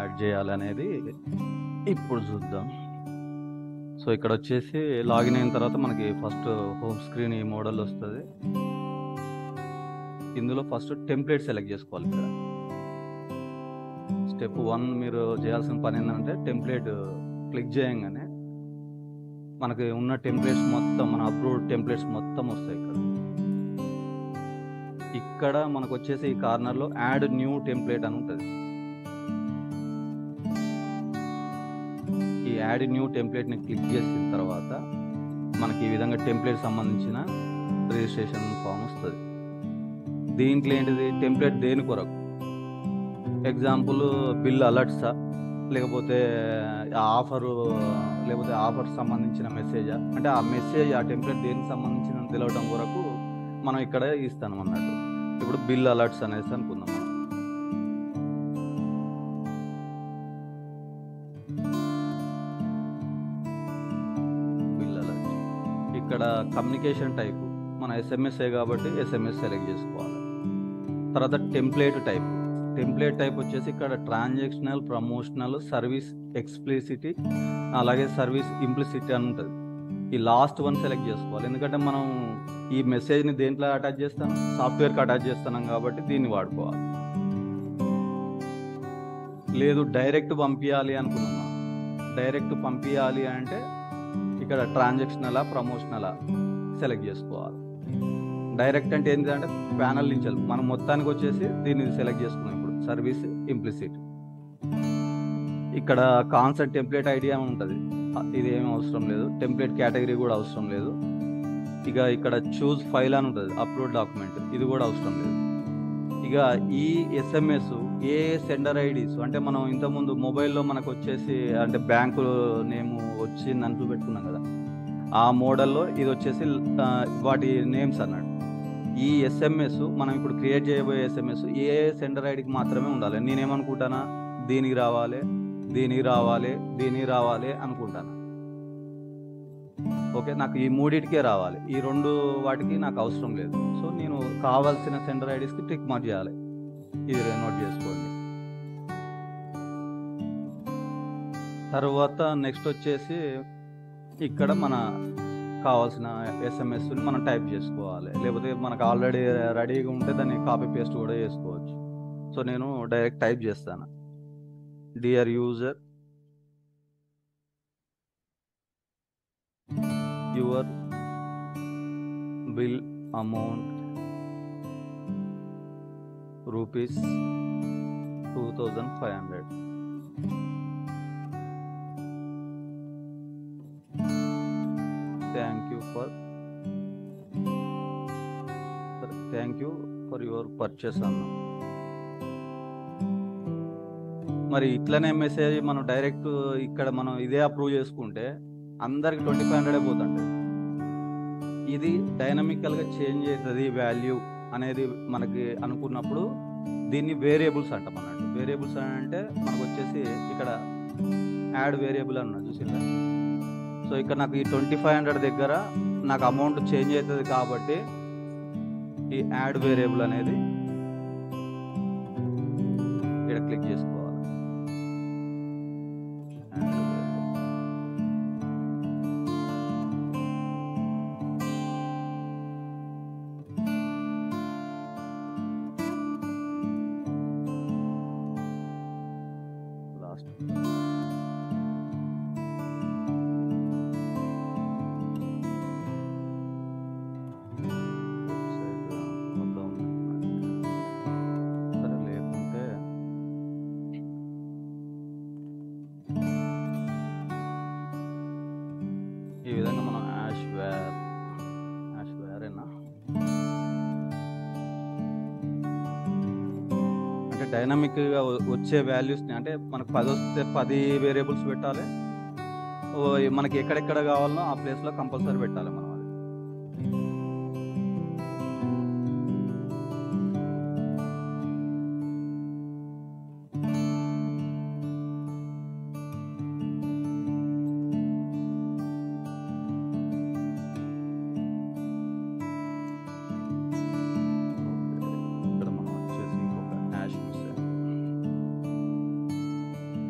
Add చేయాలి అనేది ఇప్పుడు చూద్దాం సో ఇక్కడ వచ్చేసి లాగిన్ అయిన తర్వాత మనకి ఫస్ట్ హోమ్ స్క్రీన్ ఈ మోడల్ వస్తుంది ఇందులో ఫస్ట్ టెంప్లెట్ సెలెక్ట్ చేసుకోవాలి ఇక్కడ స్టెప్ వన్ మీరు చేయాల్సిన పని ఏంటంటే టెంప్లెట్ క్లిక్ చేయగానే మనకి ఉన్న టెంప్లెట్స్ మొత్తం మన అప్రూవ్డ్ టెంప్లెట్స్ మొత్తం వస్తాయి ఇక్కడ ఇక్కడ మనకు వచ్చేసి ఈ కార్నర్లో యాడ్ న్యూ టెంప్లెట్ అని ఉంటుంది ఈ యాడ్ న్యూ టెంప్లెట్ని క్లిక్ చేసిన తర్వాత మనకి ఈ విధంగా టెంప్లెట్ సంబంధించిన రిజిస్ట్రేషన్ ఫామ్ వస్తుంది దీంట్లో ఏంటిది టెంప్లెట్ దేని కొరకు ఎగ్జాంపుల్ బిల్ అలర్ట్సా లేకపోతే ఆఫరు లేకపోతే ఆఫర్ సంబంధించిన మెసేజా అంటే ఆ మెసేజ్ ఆ టెంప్లెట్ దేనికి సంబంధించిన తెలవడం కొరకు మనం ఇక్కడ ఇస్తాం అన్నట్టు ఇప్పుడు బిల్ అలర్ట్స్ అనేసి అనుకుందాం మనం బిల్ అలర్ట్ ఇక్కడ కమ్యూనికేషన్ టైప్ మన ఎస్ఎంఎస్ఏ కాబట్టి ఎస్ఎంఎస్ సెలెక్ట్ చేసుకోవాలి తర్వాత టెంప్లెట్ టైప్ టెంప్లెట్ టైప్ వచ్చేసి ఇక్కడ ట్రాన్సాక్షనల్ ప్రమోషనల్ సర్వీస్ ఎక్స్ప్లిసిటీ అలాగే సర్వీస్ ఇంప్లిసిటీ అని ఉంటుంది ఈ లాస్ట్ వన్ సెలెక్ట్ చేసుకోవాలి ఎందుకంటే మనం ఈ మెసేజ్ని దేంట్లో అటాచ్ చేస్తాం సాఫ్ట్వేర్కి అటాచ్ చేస్తున్నాం కాబట్టి దీన్ని వాడుకోవాలి లేదు డైరెక్ట్ పంపించాలి అనుకున్నాం డైరెక్ట్ పంపించాలి అంటే ఇక్కడ ట్రాన్సాక్షనలా ప్రమోషనలా సెలెక్ట్ చేసుకోవాలి డైరెక్ట్ అంటే ఏంటంటే ప్యానల్ నుంచి వెళ్ళి మనం మొత్తానికి వచ్చేసి దీన్ని సెలెక్ట్ చేసుకున్నాం ఇప్పుడు సర్వీస్ ఇంప్లిసిట్ ఇక్కడ కాన్సెప్ట్ టెంప్లెట్ ఐడియా ఉంటుంది ఇది ఏం అవసరం లేదు టెంప్లెట్ కేటగిరీ కూడా అవసరం లేదు ఇక ఇక్కడ చూస్ ఫైల్ అని ఉంటుంది అప్లోడ్ డాక్యుమెంట్ ఇది కూడా అవసరం లేదు ఇక ఈ ఎస్ఎంఎస్ ఏ సెండర్ ఐడీస్ అంటే మనం ఇంతకుముందు మొబైల్లో మనకు వచ్చేసి అంటే బ్యాంకు నేమ్ వచ్చిందని చూపెట్టుకున్నాం కదా ఆ మోడల్లో ఇది వచ్చేసి ఆ, వాటి నేమ్స్ అన్నాడు ఈ ఎస్ఎంఎస్ మనం ఇప్పుడు క్రియేట్ చేయబోయే ఎస్ఎంఎస్ ఏ సెండర్ ఐడికి మాత్రమే ఉండాలి నేనేమనుకుంటానా దీనికి రావాలి దీనికి రావాలి దీనికి రావాలి అనుకుంటాను ఓకే నాకు ఈ మూడిటికే రావాలి ఈ రెండు వాటికి నాకు అవసరం లేదు సో నేను కావాల్సిన సెంటర్ ఐడీస్కి టిక్ మార్క్ చేయాలి ఇది నోట్ చేసుకోండి తర్వాత నెక్స్ట్ వచ్చేసి ఇక్కడ మన కావాల్సిన ఎస్ఎంఎస్ మనం టైప్ చేసుకోవాలి లేకపోతే మనకు ఆల్రెడీ రెడీగా ఉంటే దాన్ని కాపీ పేస్ట్ కూడా చేసుకోవచ్చు సో నేను డైరెక్ట్ టైప్ చేస్తాను dear user your bill amount rupees two thousand five hundred thank you for thank you for your purchase అన్నాం మరి ఇట్లనే మెసేజ్ మనం డైరెక్ట్ ఇక్కడ మనం ఇదే అప్రూవ్ చేసుకుంటే అందరికి ట్వంటీ ఫైవ్ హండ్రెడ్ పోతుంటాయి ఇది డైనమికల్గా చేంజ్ అవుతుంది వాల్యూ అనేది మనకి అనుకున్నప్పుడు దీన్ని వేరియబుల్స్ అంటాం అన్నట్టు వేరియబుల్స్ అంటే మనకు వచ్చేసి ఇక్కడ యాడ్ వేరియబుల్ అన్న చూసిందా సో ఇక్కడ నాకు ఈ ట్వంటీ ఫైవ్ హండ్రెడ్ దగ్గర నాకు అమౌంట్ చేంజ్ అవుతుంది కాబట్టి ఈ యాడ్ వేరియబుల్ అనేది ఇక్కడ క్లిక్ చేసుకోవాలి Add variable. లాస్ట్ సరే లేకుంటే ఈ విధంగా మనం యాష్ వేర్ యాష్ వేరేనా అంటే డైనమిక్గా వచ్చే వాల్యూస్ని అంటే మనకు పది వస్తే పది వేరియబుల్స్ పెట్టాలి ఓ మనకి ఎక్కడెక్కడ కావాలనో ఆ ప్లేస్లో కంపల్సరీ పెట్టాలి మనం అది ఇక్కడ మనం వచ్చేసి ఇంకొక హ్యాష్ మిస్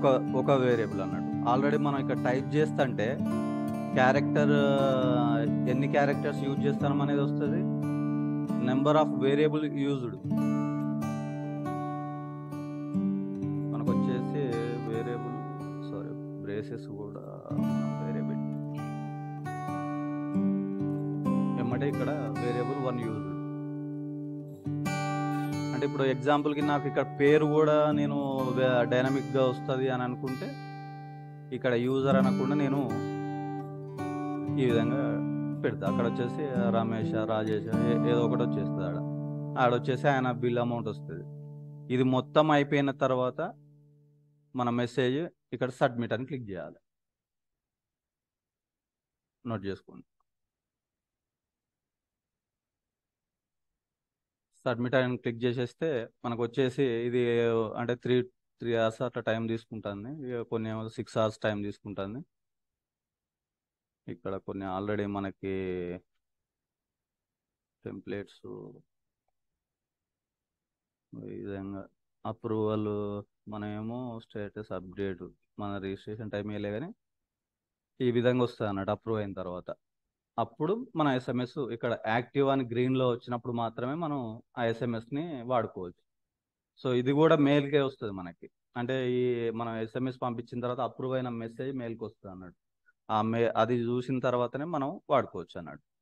ఒక ఒక వేరియబుల్ అన్నట్టు ఆల్రెడీ మనం ఇక్కడ టైప్ చేస్తుంటే క్యారెక్టర్ ఎన్ని క్యారెక్టర్స్ యూజ్ చేస్తాం అనేది వస్తుంది నెంబర్ ఆఫ్ వేరియబుల్ యూజ్డ్ మనకు వచ్చేసి వేరియబుల్ సారీ బ్రేసెస్ కూడా వేరే పెట్టి ఏమంటే ఇక్కడ వేరియబుల్ వన్ యూజ్డ్ అంటే ఇప్పుడు ఎగ్జాంపుల్కి నాకు ఇక్కడ పేరు కూడా నేను డైనమిక్గా వస్తుంది అని అనుకుంటే ఇక్కడ యూజర్ అనకుండా నేను ఈ విధంగా పెడతా అక్కడ వచ్చేసి రమేష్ రాజేష్ ఏ- ఏదో ఒకటి వచ్చేస్తుంది ఆడ ఆడ వచ్చేసి ఆయన బిల్ అమౌంట్ వస్తుంది ఇది మొత్తం అయిపోయిన తర్వాత మన మెసేజ్ ఇక్కడ సబ్మిట్ అని క్లిక్ చేయాలి నోట్ చేసుకోండి సబ్మిట్ అని క్లిక్ చేసేస్తే మనకు వచ్చేసి ఇది అంటే త్రీ త్రీ అవర్స్ అట్లా టైం తీసుకుంటుంది ఇక కొన్ని సిక్స్ అవర్స్ టైం తీసుకుంటుంది ఇక్కడ కొన్ని ఆల్రెడీ మనకి టెంప్లెట్స్ ఈ విధంగా అప్రూవల్ మనమేమో స్టేటస్ అప్డేట్ మన రిజిస్ట్రేషన్ టైం వేయలే కానీ ఈ విధంగా వస్తుంది అన్నట్టు అప్రూవ్ అయిన తర్వాత అప్పుడు మన ఎస్ఎంఎస్ ఇక్కడ యాక్టివ్ అని గ్రీన్లో వచ్చినప్పుడు మాత్రమే మనం ఆ ఎస్ఎంఎస్ని వాడుకోవచ్చు సో ఇది కూడా మెయిల్కే వస్తుంది మనకి అంటే ఈ మనం ఎస్ఎంఎస్ పంపించిన తర్వాత అప్రూవ్ అయిన మెసేజ్ మెయిల్కి వస్తుంది అన్నట్టు ఆ మే అది చూసిన తర్వాతనే మనం వాడుకోవచ్చు అన్నట్టు